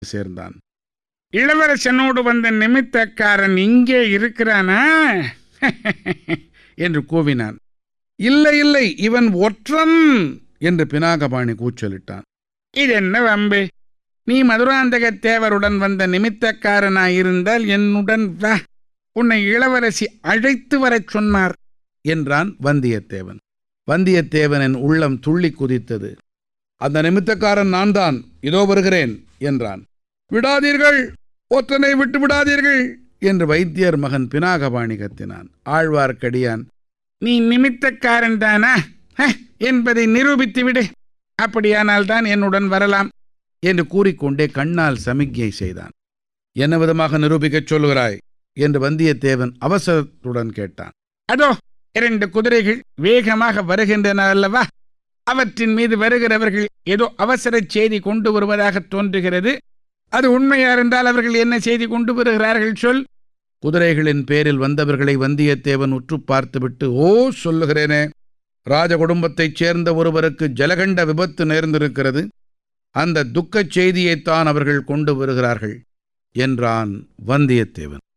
சேர்ந்தான் இளவரசனோடு வந்த நிமித்தக்காரன் இங்கே இருக்கிறானா என்று கூவினான் இல்லை இல்லை இவன் ஒற்றன் என்று பினாகபாணி கூச்சலிட்டான் இது என்ன வம்பு நீ மதுராந்தக தேவருடன் வந்த நிமித்தக்காரனாயிருந்தால் என்னுடன் வா உன்னை இளவரசி அழைத்து வரச் சொன்னார் என்றான் வந்தியத்தேவன் வந்தியத்தேவனின் உள்ளம் துள்ளி குதித்தது அந்த நிமித்தக்காரன் நான் தான் இதோ வருகிறேன் என்றான் விடாதீர்கள் ஒற்றனை விட்டு விடாதீர்கள் என்று வைத்தியர் மகன் பினாகபாணி கத்தினான் ஆழ்வார்க்கடியான் நீ நிமித்தக்காரன் தானா ஹ, என்பதை நிரூபித்து விடு அப்படியானால் தான் என்னுடன் வரலாம் என்று கூறிக்கொண்டே கண்ணால் சமிக்ஞை செய்தான் என்ன விதமாக நிரூபிக்கச் சொல்கிறாய் என்று வந்தியத்தேவன் அவசரத்துடன் கேட்டான் அதோ இரண்டு குதிரைகள் வேகமாக வருகின்றன அல்லவா அவற்றின் மீது வருகிறவர்கள் ஏதோ அவசர செய்தி கொண்டு வருவதாக தோன்றுகிறது அது உண்மையா இருந்தால் அவர்கள் என்ன செய்தி கொண்டு வருகிறார்கள் சொல் குதிரைகளின் பேரில் வந்தவர்களை வந்தியத்தேவன் உற்று பார்த்துவிட்டு ஓ சொல்லுகிறேனே ராஜ குடும்பத்தைச் சேர்ந்த ஒருவருக்கு ஜலகண்ட விபத்து நேர்ந்திருக்கிறது அந்த துக்கச் செய்தியைத்தான் அவர்கள் கொண்டு வருகிறார்கள் என்றான் வந்தியத்தேவன்